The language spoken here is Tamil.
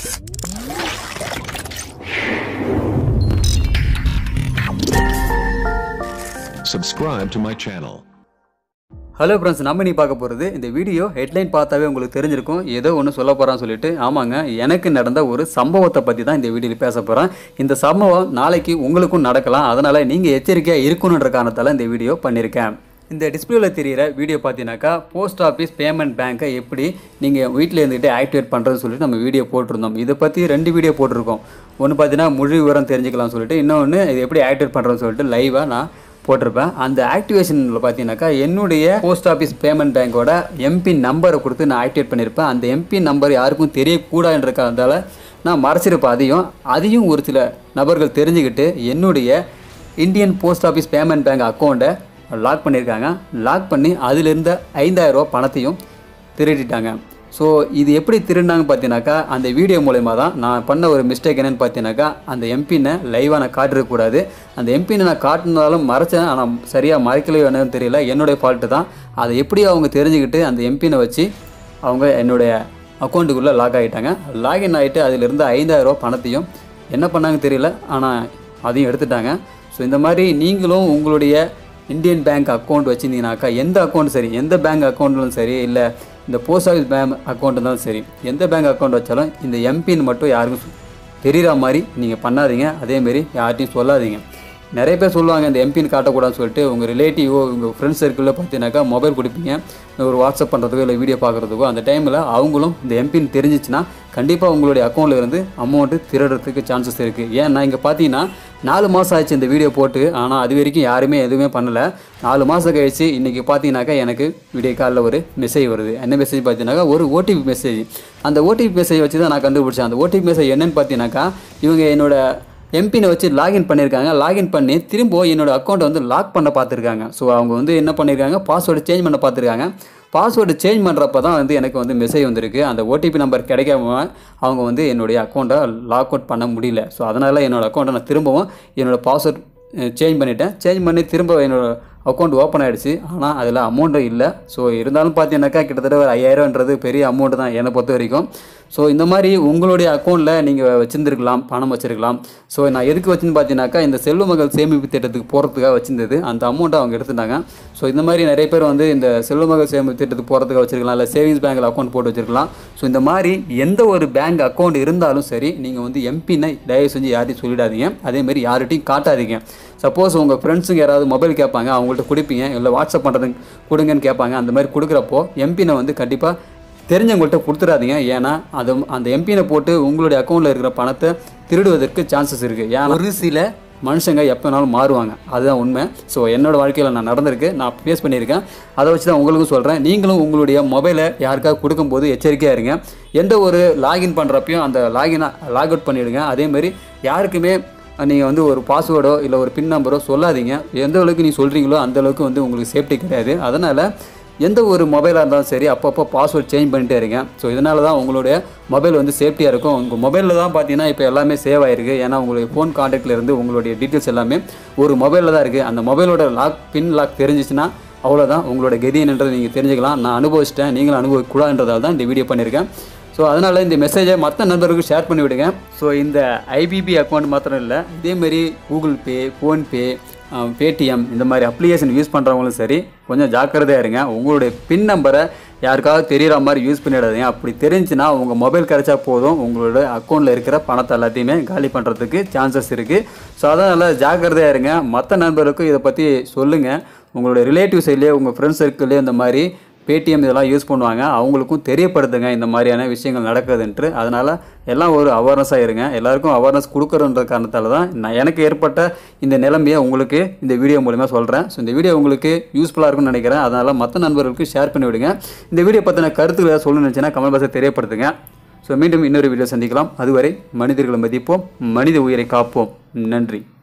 Subscribe to my channel. Hello friends நம்ம நீ பார்க்க போகிறது இந்த வீடியோ ஹெட்லைன் பார்த்தாவே உங்களுக்கு தெரிஞ்சிருக்கும் ஏதோ ஒன்று சொல்ல போகிறான்னு சொல்லிட்டு ஆமாங்க எனக்கு நடந்த ஒரு சம்பவத்தை பற்றி தான் இந்த வீடியோவில் பேச போகிறேன் இந்த சம்பவம் நாளைக்கு உங்களுக்கும் நடக்கலாம் அதனால் நீங்கள் எச்சரிக்கையாக இருக்கணுன்ற காரணத்தால் இந்த வீடியோ பண்ணியிருக்கேன் இந்த டிஸ்பிளேல தெரியிற வீடியோ பார்த்தீங்கன்னாக்கா போஸ்ட் ஆஃபீஸ் பேமெண்ட் பேங்க்கை எப்படி நீங்கள் வீட்டில் இருந்துகிட்டு ஆக்டிவேட் பண்ணுறதுன்னு சொல்லிட்டு நம்ம வீடியோ போட்டிருந்தோம் இதை பற்றி ரெண்டு வீடியோ போட்டிருக்கோம் ஒன்று பார்த்தீங்கன்னா முழு விவரம் தெரிஞ்சுக்கலாம் சொல்லிட்டு இன்னொன்று இது எப்படி ஆக்டிவேட் பண்ணுறதுன்னு சொல்லிட்டு லைவாக நான் போட்டிருப்பேன் அந்த ஆக்டிவேஷனில் பார்த்தீங்கன்னாக்கா என்னுடைய போஸ்ட் ஆஃபீஸ் பேமெண்ட் பேங்கோட எம்பி நம்பரை கொடுத்து நான் ஆக்டிவேட் பண்ணியிருப்பேன் அந்த எம்பி நம்பர் யாருக்கும் தெரியக்கூடாதுன்றதால நான் மறைச்சிருப்பேன் அதையும் அதையும் ஒரு சில நபர்கள் தெரிஞ்சுக்கிட்டு என்னுடைய Indian post office payment bank அக்கௌண்ட்டை லாக் பண்ணியிருக்காங்க லாக் பண்ணி அதிலிருந்த ஐந்தாயிரம் ரூபாய் பணத்தையும் திருடிட்டாங்க ஸோ இது எப்படி திருடினாங்க பார்த்தீங்கன்னாக்கா அந்த வீடியோ மூலயமா தான் நான் பண்ண ஒரு மிஸ்டேக் என்னென்னு பார்த்தீங்கன்னாக்கா அந்த எம்பினை லைவாக நான் காட்டிருக்கக்கூடாது அந்த எம்பினை நான் காட்டினாலும் மறைச்சேன் ஆனால் சரியாக மறைக்கலையோ என்னன்னு தெரியல என்னுடைய ஃபால்ட்டு தான் அதை எப்படி அவங்க தெரிஞ்சுக்கிட்டு அந்த எம்பினை வச்சு அவங்க என்னுடைய அக்கௌண்ட்டுக்குள்ளே லாக் ஆகிட்டாங்க லாகின் ஆகிட்டு அதிலிருந்து ஐந்தாயிரம் ரூபாய் பணத்தையும் என்ன பண்ணாங்க தெரியல ஆனால் அதையும் எடுத்துட்டாங்க ஸோ இந்த மாதிரி நீங்களும் உங்களுடைய இந்தியன் பேங்க் அக்கௌண்ட் வச்சுருந்தீங்கனாக்கா எந்த அக்கௌண்ட் சரி எந்த பேங்க் அக்கௌண்ட்லும் சரி இல்லை இந்த போஸ்ட் ஆஃபீஸ் பேங்க் அக்கௌண்ட் இருந்தாலும் சரி எந்த பேங்க் அக்கௌண்ட் வச்சாலும் இந்த எம்பின்னு மட்டும் யாருக்கும் சொ- தெரிகிற மாதிரி நீங்கள் பண்ணாதீங்க அதேமாரி யார்ட்டையும் சொல்லாதீங்க நிறைய பேர் சொல்லுவாங்க இந்த எம்பின்னு காட்டக்கூடாதுன்னு சொல்லிட்டு உங்கள் ரிலேட்டிவோ உங்கள் ஃப்ரெண்ட்ஸ் சர்க்கிளில் பார்த்தீங்கன்னாக்கா மொபைல் கொடுப்பீங்க ஒரு வாட்ஸ்அப் பண்ணுறதுக்கோ இல்லை வீடியோ பார்க்குறதுக்கோ அந்த டைமில் அவங்களும் இந்த எம்பின்னு தெரிஞ்சிச்சுன்னா கண்டிப்பாக உங்களுடைய அக்கௌண்ட்டில் இருந்து அமௌண்ட்டு திருடுறதுக்கு சான்சஸ் இருக்குது ஏன்னா இங்கே பார்த்தீங்கன்னா நாலு மாதம் ஆச்சு இந்த வீடியோ போட்டு ஆனால் அது வரைக்கும் யாருமே எதுவுமே பண்ணலை நாலு மாதம் கழிச்சு இன்றைக்கி பார்த்தீங்கன்னாக்கா எனக்கு வீடியோ காலில் ஒரு மெசேஜ் வருது என்ன மெசேஜ் பார்த்தீங்கன்னாக்கா ஒரு ஓடிபி மெசேஜ் அந்த ஓடிபி மெசேஜ் வச்சு தான் நான் கண்டுபிடிச்சேன் அந்த ஓடிபி மெசேஜ் என்னன்னு பார்த்தீங்கன்னாக்கா இவங்க என்னோட எம்பினை வச்சு லாகின் பண்ணியிருக்காங்க லாகின் பண்ணி திரும்ப என்னோட அக்கௌண்ட்டை வந்து லாக் பண்ண பார்த்துருக்காங்க ஸோ அவங்க வந்து என்ன பண்ணியிருக்காங்க பாஸ்வேர்டு சேஞ்ச் பண்ண பார்த்துருக்காங்க பாஸ்வேர்டு சேஞ்ச் பண்ணுறப்ப தான் வந்து எனக்கு வந்து மெசேஜ் வந்திருக்கு அந்த ஓடிபி நம்பர் கிடைக்காம அவங்க வந்து என்னுடைய அக்கௌண்ட்டை லாக் அவுட் பண்ண முடியல ஸோ அதனால் என்னோடய அக்கௌண்ட்டை நான் திரும்பவும் என்னோடய பாஸ்வேர்ட் சேஞ்ச் பண்ணிட்டேன் சேஞ்ச் பண்ணி திரும்ப என்னோட அக்கௌண்ட் ஓப்பன் ஆகிடுச்சு ஆனால் அதில் அமௌண்ட்டும் இல்லை ஸோ இருந்தாலும் பார்த்தீங்கன்னாக்கா கிட்டத்தட்ட ஒரு ஐயாயிரம்ன்றது பெரிய அமௌண்ட் தான் என்னை பொறுத்த வரைக்கும் ஸோ இந்த மாதிரி உங்களுடைய அக்கௌண்ட்டில் நீங்கள் வச்சுருந்துருக்கலாம் பணம் வச்சுருக்கலாம் ஸோ நான் எதுக்கு வச்சுன்னு பார்த்தீங்கன்னாக்கா இந்த செல்வ மகள் சேமிப்பு திட்டத்துக்கு போகிறதுக்காக வச்சிருந்தது அந்த அமௌண்ட்டை அவங்க எடுத்துட்டாங்க ஸோ இந்த மாதிரி நிறைய பேர் வந்து இந்த செல்வ மகள் சேமிப்பு திட்டத்துக்கு போகிறதுக்காக வச்சிருக்கலாம் இல்லை சேவிங்ஸ் பேங்க்கில் அக்கௌண்ட் போட்டு வச்சிருக்கலாம் ஸோ இந்த மாதிரி எந்த ஒரு பேங்க் அக்கௌண்ட் இருந்தாலும் சரி நீங்கள் வந்து எம்பினை தயவு செஞ்சு யார்ட்டையும் சொல்லிடாதீங்க அதேமாரி யார்கிட்டையும் காட்டாதீங்க சப்போஸ் உங்கள் ஃப்ரெண்ட்ஸுங்க யாராவது மொபைல் கேட்பாங்க அவங்கள்ட்ட கொடுப்பீங்க இல்லை வாட்ஸ்அப் பண்ணுறதுக்கு கொடுங்கன்னு கேட்பாங்க அந்த மாதிரி கொடுக்குறப்போ எம்பினை வந்து கண்டிப்பாக தெரிஞ்சவங்கள்ட்ட கொடுத்துடாதீங்க ஏன்னா அது அந்த எம்பினை போட்டு உங்களுடைய அக்கௌண்ட்டில் இருக்கிற பணத்தை திருடுவதற்கு சான்சஸ் இருக்குது ஏன்னா ஒரு சில மனுஷங்க எப்போ வேணாலும் மாறுவாங்க அதுதான் உண்மை ஸோ என்னோட வாழ்க்கையில் நான் நடந்திருக்கு நான் ஃபேஸ் பண்ணியிருக்கேன் அதை வச்சு தான் உங்களுக்கும் சொல்கிறேன் நீங்களும் உங்களுடைய மொபைலை யாருக்காவது கொடுக்கும்போது எச்சரிக்கையாக இருங்க எந்த ஒரு லாகின் பண்ணுறப்பையும் அந்த லாகினை லாக் அவுட் பண்ணிவிடுங்க அதேமாதிரி யாருக்குமே நீங்கள் வந்து ஒரு பாஸ்வேர்டோ இல்லை ஒரு பின் நம்பரோ சொல்லாதீங்க எந்த அளவுக்கு நீங்கள் சொல்கிறீங்களோ அந்த அளவுக்கு வந்து உங்களுக்கு சேஃப்டி கிடையாது அதனால் எந்த ஒரு மொபைலாக இருந்தாலும் சரி அப்பப்போ பாஸ்வேர்ட் சேஞ்ச் பண்ணிட்டே இருங்க ஸோ இதனால தான் உங்களுடைய மொபைல் வந்து சேஃப்டியாக இருக்கும் உங்கள் மொபைலில் தான் பார்த்தீங்கன்னா இப்போ எல்லாமே சேவ் ஆயிருக்கு ஏன்னா உங்களுடைய ஃபோன் காண்டாக்டில் இருந்து உங்களுடைய டீட்டெயில்ஸ் எல்லாமே ஒரு மொபைலில் தான் இருக்குது அந்த மொபைலோட லாக் பின் லாக் தெரிஞ்சிச்சுன்னா அவ்வளோதான் உங்களோட கதி என்னன்றதை நீங்கள் தெரிஞ்சுக்கலாம் நான் அனுபவிச்சிட்டேன் நீங்களும் அனுபவிக்கூடாதுன்றதால தான் இந்த வீடியோ பண்ணியிருக்கேன் ஸோ அதனால் இந்த மெசேஜை மற்ற நண்பர்களுக்கு ஷேர் பண்ணி விடுங்க ஸோ இந்த ஐபிபி அக்கௌண்ட் மாத்திரம் இல்லை இதேமாரி கூகுள் பே ஃபோன்பே பேடிஎம் இந்த மாதிரி அப்ளிகேஷன் யூஸ் பண்ணுறவங்களும் சரி கொஞ்சம் ஜாக்கிரதையாக இருங்க உங்களுடைய பின் நம்பரை யாருக்காவது தெரிகிற மாதிரி யூஸ் பண்ணிடாதீங்க அப்படி தெரிஞ்சுன்னா உங்கள் மொபைல் கிடைச்சா போதும் உங்களோட அக்கௌண்ட்டில் இருக்கிற பணத்தை எல்லாத்தையுமே காலி பண்ணுறதுக்கு சான்சஸ் இருக்குது ஸோ அதனால் ஜாக்கிரதையாக இருங்க மற்ற நண்பருக்கும் இதை பற்றி சொல்லுங்கள் உங்களுடைய ரிலேட்டிவ் சைட்லேயே உங்கள் ஃப்ரெண்ட்ஸ் சர்க்கிள்லேயே இந்த மாதிரி பேடிஎம் இதெல்லாம் யூஸ் பண்ணுவாங்க அவங்களுக்கும் தெரியப்படுத்துங்க இந்த மாதிரியான விஷயங்கள் நடக்குதுன்ட்டு அதனால் எல்லாம் ஒரு அவேர்னஸாக இருங்க எல்லாருக்கும் அவேர்னஸ் கொடுக்குறன்ற காரணத்தால் தான் நான் எனக்கு ஏற்பட்ட இந்த நிலைமையை உங்களுக்கு இந்த வீடியோ மூலிமா சொல்கிறேன் ஸோ இந்த வீடியோ உங்களுக்கு யூஸ்ஃபுல்லாக இருக்கும்னு நினைக்கிறேன் அதனால் மற்ற நண்பர்களுக்கு ஷேர் பண்ணி விடுங்க இந்த வீடியோ பற்றின கருத்துக்களை ஏதாவது சொல்லணும்னு நினச்சின்னா கமெண்ட் பாக்ஸில் தெரியப்படுத்துங்க ஸோ மீண்டும் இன்னொரு வீடியோ சந்திக்கலாம் அதுவரை மனிதர்களை மதிப்போம் மனித உயிரை காப்போம் நன்றி